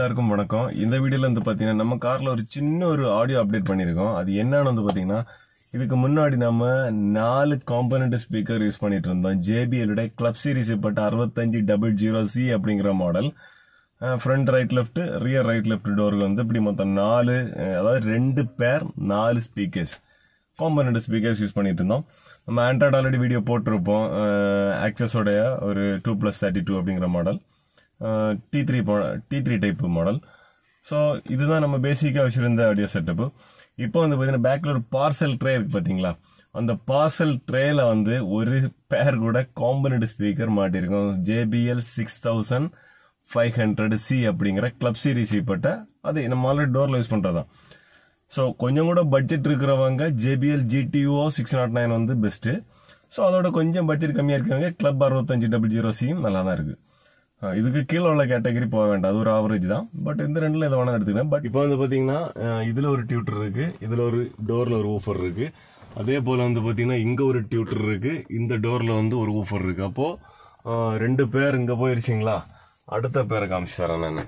எல்லாருக்கும் வணக்கம் இந்த வீடியோல வந்து பாத்தீங்கன்னா நம்ம கார்ல ஒரு சின்ன ஒரு ஆடியோ அப்டேட் பண்ணிருக்கோம் அது என்னன்னு வந்து பாத்தீங்கன்னா இதுக்கு முன்னாடி நம்ம நாலு காம்பனண்ட் ஸ்பீக்கர் யூஸ் பண்ணிட்டு இருந்தோம் JBL உடைய கிளப் சீரிஸ் பட்ட அறுபத்தஞ்சு டபுள் ஜீரோ சி அப்படிங்கிற model front right left rear right left டோருக்கு வந்து இப்படி மொத்தம் நாலு அஹ், அதாவது ரெண்டு பேர் நாலு ஸ்பீக்கர்ஸ் காம்பனண்ட் ஸ்பீக்கர்ஸ் யூஸ் பண்ணிட்டு இருந்தோம் நம்ம ஆண்ட்ராய்டு ஆல்ரெடி வீடியோ போட்டிருப்போம் ஆக்சஸோடைய ஒரு டூ ப்ளஸ் தேர்ட்டி டூ அப்படிங்கிற model D three D three type model so இதுதான் நம்ம பேசிக்காக வச்சிருந்த ஆடியோ செட்டப்பு இப்போ வந்து பார்த்தீங்கன்னா பேக்கில் ஒரு பார்சல் ட்ரே இருக்கு பார்த்தீங்களா அந்த பார்சல் ட்ரேல வந்து ஒரு பேர் கூட காம்பனண்ட் ஸ்பீக்கர் மாட்டிருக்கோம் JBL six thousand five hundred C அப்படிங்கிற கிளப் சீரிஸ் பட்ட அது நம்ம ஆல்ரெடி டோரில் யூஸ் பண்ணுறதான் ஸோ கொஞ்சம் கூட பட்ஜெட் இருக்கிறவங்க JBL GTO six nought nine வந்து பெஸ்ட்டு ஸோ அதோட கொஞ்சம் பட்ஜெட் கம்மியாக இருக்கிறவங்க கிளப் அறுபத்தஞ்சு டபுள் ஜீரோ சியும் நல்லா தான் இருக்குது அஹ் இதுக்கு கீழே உள்ள கேட்டகரி போக வேண்டாம் அது ஒரு ஆவரேஜ் தான் பட் இந்த ரெண்டுல எதை வேணா எடுத்துக்கலாம் பட் இப்போ வந்து பாத்தீங்கன்னா அஹ் இதுல ஒரு டியூட்டர் இருக்கு இதுல ஒரு டோர்ல ஒரு ஊஃபர் இருக்கு அதே போல வந்து பாத்தீங்கன்னா இங்க ஒரு டியூட்டர் இருக்கு இந்த டோர்ல வந்து ஒரு ஊஃபர் இருக்கு அப்போ அஹ் ரெண்டு பேர் இங்க போயிருச்சிங்களா அடுத்த பேரை காமிச்சு தரேன் நான்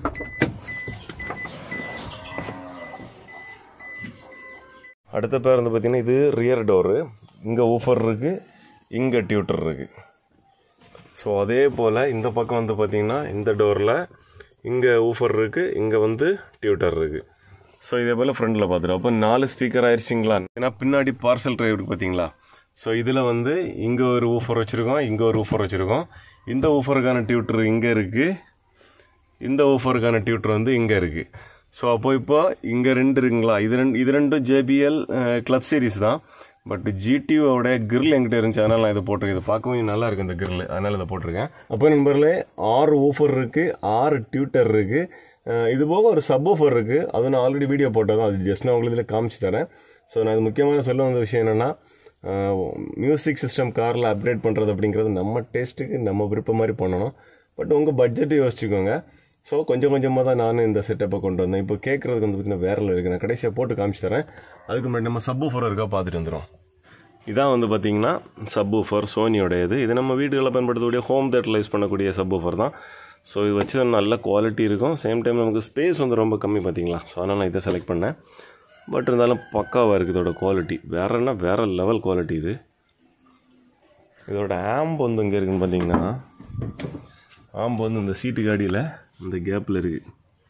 அடுத்த பேர் வந்து பாத்தீங்கன்னா இது ரியர் டோரு இங்க ஊஃபர் இருக்கு இங்க டியூட்டர் இருக்கு ஸோ அதே போல் இந்த பக்கம் வந்து பார்த்தீங்கன்னா இந்த டோரில் இங்கே ஊஃபர் இருக்குது இங்கே வந்து டியூட்டர் இருக்குது ஸோ இதே போல் ஃப்ரண்டில் பார்த்துட்டு அப்போ நாலு ஸ்பீக்கர் ஆயிடுச்சிங்களா ஏன்னா பின்னாடி பார்சல் ட்ரைவ் இருக்கு பார்த்தீங்களா ஸோ இதில் வந்து இங்கே ஒரு ஊஃபர் வச்சுருக்கோம் இங்கே ஒரு ஊஃபர் வச்சுருக்கோம் இந்த ஊஃபருக்கான டியூட்டர் இங்கே இருக்குது இந்த ஊஃபருக்கான டியூட்டர் வந்து இங்கே இருக்குது ஸோ அப்போ இப்போ இங்கே ரெண்டு இருக்குங்களா இது ரெண்டு இது ரெண்டும் ஜேபிஎல் கிளப் சீரிஸ் தான் பட் ஜிடிஓட கிரில் என்கிட்ட இருந்துச்சு அதனால நான் இதை போட்டிருக்கேன் இது பார்க்கவும் நல்லா இருக்கு இந்த கிரில் அதனால இதை போட்டிருக்கேன் அப்போ நண்பர்களே ஆறு ஊஃபர் இருக்கு ஆறு டியூட்டர் இருக்கு அஹ் இது போக ஒரு சப் ஊஃபர் இருக்கு அது நான் ஆல்ரெடி வீடியோ போட்டதான் அது ஜஸ்ட் நான் உங்களுக்கு இதில் காமிச்சு தரேன் ஸோ நான் இது முக்கியமான சொல்ல வந்த விஷயம் என்னன்னா மியூசிக் சிஸ்டம் காரில் அப்கிரேட் பண்ணுறது அப்படிங்கிறது நம்ம டேஸ்ட்டுக்கு நம்ம விருப்பம் மாதிரி பண்ணணும் பட் உங்கள் பட்ஜெட்டை யோசிச்சுக்கோங்க ஸோ கொஞ்சம் கொஞ்சமாக தான் நானும் இந்த செட்டப்பை கொண்டு வந்தேன் இப்போ கேட்குறதுக்கு வந்து பார்த்தீங்கன்னா வேற இருக்கு நான் கடைசியாக போட்டு காமிச்சு தரேன் அதுக்கு முன்னாடி நம்ம சப் ஊஃபர் இருக்கா பார்த்துட்டு வந்துடும் இதான் வந்து பார்த்தீங்கன்னா சப் ஊஃபர் சோனியோடையது இது நம்ம வீடுகளில் பயன்படுத்தக்கூடிய ஹோம் தேட்டரில் யூஸ் பண்ணக்கூடிய சப் ஊஃபர் தான் ஸோ இது வச்சு நல்ல குவாலிட்டி இருக்கும் சேம் டைம் நமக்கு ஸ்பேஸ் வந்து ரொம்ப கம்மி பார்த்தீங்களா ஸோ அதனால் நான் இதை செலக்ட் பண்ணேன் பட் இருந்தாலும் பக்காவாக இருக்குது இதோட குவாலிட்டி வேறன்னா வேற லெவல் குவாலிட்டி இது இதோட ஆம்ப் வந்து இங்கே இருக்குன்னு பார்த்தீங்கன்னா ஆம்பு வந்து இந்த சீட்டுக்கு அடியில் இந்த கேப்பில் இருக்குது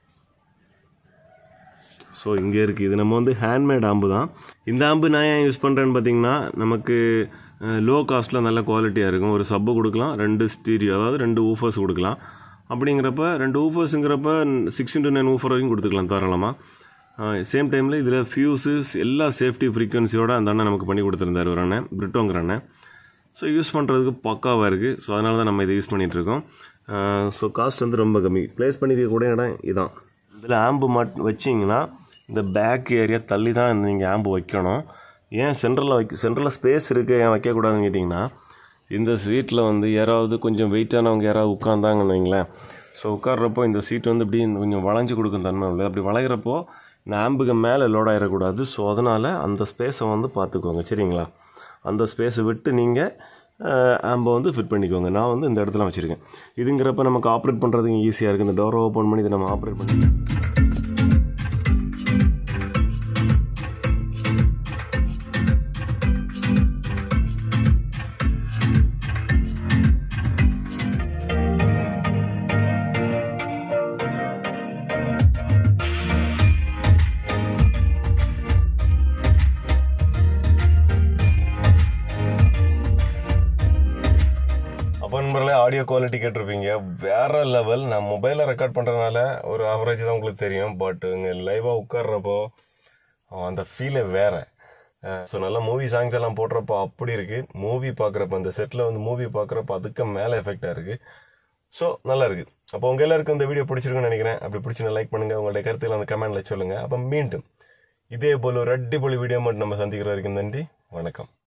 ஸோ இங்கே இருக்குது இது நம்ம வந்து ஹேண்ட்மேட் ஆம்பு தான் இந்த ஆம்பு நான் ஏன் யூஸ் பண்ணுறேன்னு பார்த்தீங்கன்னா நமக்கு லோ காஸ்ட்டில் நல்ல குவாலிட்டியாக இருக்கும் ஒரு சப்பு கொடுக்கலாம் ரெண்டு ஸ்டீரியோ அதாவது ரெண்டு ஊஃபர்ஸ் கொடுக்கலாம் அப்படிங்கிறப்ப ரெண்டு ஊஃபர்ஸுங்கிறப்ப சிக்ஸ் இன்ட்டு நைன் ஊஃபர் வரைக்கும் கொடுத்துக்கலாம் தாராளமாக சேம் டைமில் இதில் ஃபியூஸு எல்லா சேஃப்டி ஃப்ரீக்வன்சியோட அந்த அண்ணன் நமக்கு பண்ணி கொடுத்துருந்தாரு ஒரு அண்ணன் பிரிட்டோங்கிற அண்ணன் ஸோ யூஸ் பண்ணுறதுக்கு பக்காவாக இருக்குது ஸோ அதனால தான் நம்ம இதை யூஸ் பண்ணிகிட்டு இருக்கோம் ஸோ காஸ்ட் வந்து ரொம்ப கம்மி ப்ளேஸ் பண்ணியிருக்கக்கூடிய இடம் இதான் இதில் ஆம்பு மட் வச்சிங்கன்னா இந்த பேக் ஏரியா தள்ளி தான் நீங்கள் ஆம்பு வைக்கணும் ஏன் சென்ட்ரலில் வைக்க சென்ட்ரலில் ஸ்பேஸ் இருக்குது ஏன் வைக்கக்கூடாதுன்னு கேட்டிங்கன்னா இந்த சீட்டில் வந்து யாராவது கொஞ்சம் வெயிட்டானவங்க யாராவது உட்காந்தாங்கன்னு வைங்களேன் ஸோ உட்கார்றப்போ இந்த சீட் வந்து இப்படி கொஞ்சம் வளைஞ்சு கொடுக்கும் தன்மை உள்ளது அப்படி வளைகிறப்போ இந்த ஆம்புக்கு மேலே லோட் ஆகிடக்கூடாது ஸோ அதனால் அந்த ஸ்பேஸை வந்து பார்த்துக்கோங்க சரிங்களா அந்த ஸ்பேஸை விட்டு நீங்கள் ஆம்பை வந்து ஃபிட் பண்ணிக்கோங்க நான் வந்து இந்த இடத்துல வச்சுருக்கேன் இதுங்கிறப்ப நமக்கு ஆப்ரேட் பண்ணுறதுக்கு ஈஸியாக இருக்குது இந்த டோரை ஓப்பன் பண்ணி இதை நம்ம ஆப்ரேட் பண்ணி அப்போ நண்பர்களே ஆடியோ குவாலிட்டி கேட்டிருப்பீங்க வேற லெவல் நான் மொபைலில் ரெக்கார்ட் பண்ணுறதுனால ஒரு ஆவரேஜ் தான் உங்களுக்கு தெரியும் பட் இங்கே லைவாக உட்கார்றப்போ அந்த ஃபீலே வேற ஸோ நல்லா மூவி சாங்ஸ் எல்லாம் போடுறப்போ அப்படி இருக்கு மூவி பார்க்குறப்ப அந்த செட்டில் வந்து மூவி பார்க்குறப்ப அதுக்கு மேலே எஃபெக்டாக இருக்கு ஸோ நல்லா இருக்கு அப்போ உங்க எல்லாருக்கும் இந்த வீடியோ பிடிச்சிருக்குன்னு நினைக்கிறேன் அப்படி பிடிச்சி லைக் பண்ணுங்க உங்களுடைய கருத்துக்கள் அந்த கமெண்ட்ல சொல்லுங்க அப்போ மீண்டும் இதே போல ஒரு அடிப்பொலி வீடியோ மட்டும் நம்ம சந்திக்கிற வரைக்கும் நன்றி வணக்கம்